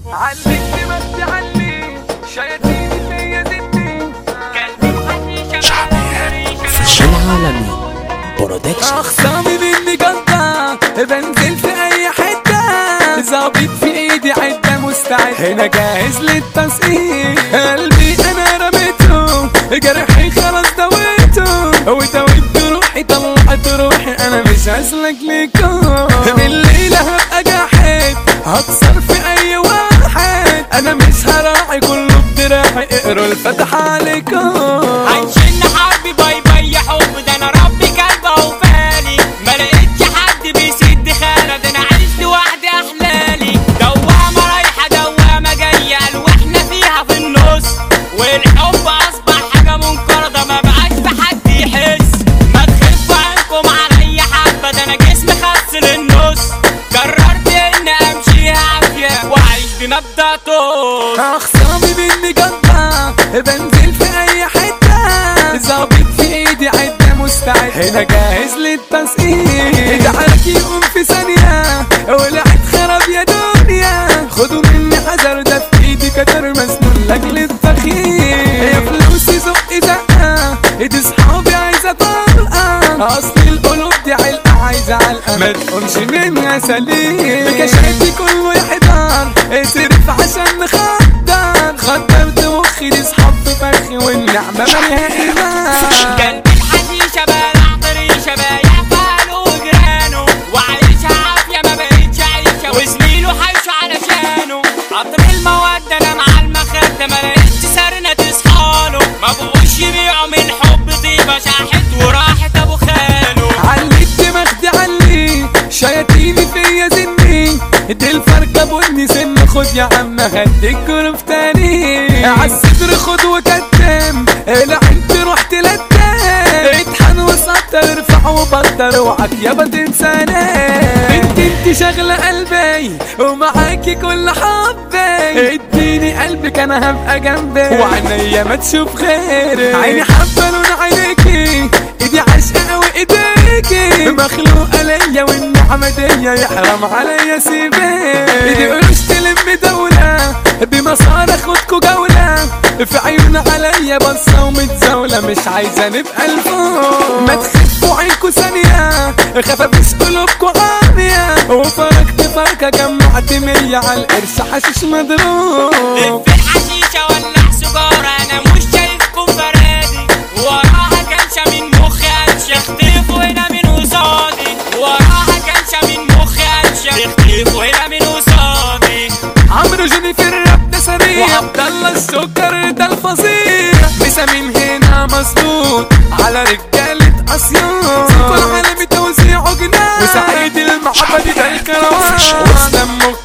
علمت ما تعلي شياطيني فيا زدني العالمي برودكشن اخصامي مني قطع بنزل في اي حتة ظابط في ايدي عدة مستعد هنا جاهز للتسقيط قلبي انا رميته جرحي خلاص دويته ودويت روحي طلعت روحي انا مش هسلك ليكم الليلة هبقى جاحد هكسر في اي واحد انا مش هراعي كله بدراعي اقروا الفتح عليكم عايشين حرب باي باي يا حب ده انا ربي كلبه وفالي ما لقيتش حد بيسد خانه ده انا عايش لوحدي احلالي دوامه رايحه دوامه جايه قال واحنا فيها في النص والحب اصبح حاجه منقرضه ما بقاش في حد يحس ما تخفوا عنكم عليا حبه ده انا جسمي خس للنص قررت اني امشيها عافيه واعيش بمبدا طوس اخصامي مني قطع بنزل في اي حتة ظابط في ايدي عدة مستعد هنا جاهز للتسقيط دعك يقوم في ثانية ولعت خراب يا دنيا خدوا مني حذر ده في ايدي كتر مسنون لاجل التخيير يا فلوسي زق زقة ايدي صحابي عايزة طلقة اصل القلوب دي علقة عايزة علقة ما تقومش منها سليم بكشاتي كله يحضر اصرف عشان نخدر خدرت مخي دي صحاب في فخي والنعمة مالها ايمان قلبي الحشيشة بلع طريشة بايع فاله وجيرانه وعايشها عافية ما بقتش عيشة وزميله حيشه علشانه قطر المودة انا مع المخدة ما لقيتش سرنا تصحاله ما بقوش يبيعوا من حب طيبة شاحت وراحت ابو خاله علي الدماغ دي علي شياطيني فيا زني دي الفرقة بني سن خد يا عم هديك جروف تاني عالصدر خد وكتم العين تروح تلتم اطحن وسطر ارفع وبطر اوعك يابا تنساني انت انت شغلة قلبي ومعاكي كل حبي اديني قلبك انا هبقى جنبي وعينيا ما تشوف غيري عيني حبة لون عينيكي ايدي عشقة وايديكي مخلوقة ليا والنعمة دي يحرم عليا سيبي ايدي قرش تلم دولة بمسار اخدكوا جولة في عيون عليا بصة ومتزاولة مش عايزة نبقى لفوق ما تخفوا عينكوا ثانية خفافيش قلوبكوا عامية وفرقت فرقة جمعت مية على القرش حشيش مضروب في الحشيشة ولع سجارة انا مش شايفكم فرادي وراها كنشة من مخي انشا اختفوا هنا من قصادي وراها كنشة من مخي انشا اختفوا هنا من قصادي عمرو جوني في الراب ده سريع وعبد الله السكر ده الفظيع مسامين هنا مظبوط على رجالة اسيوط سيكون عالمي توزيعه جنان وسعيد المعبدي ده الكروان واسلام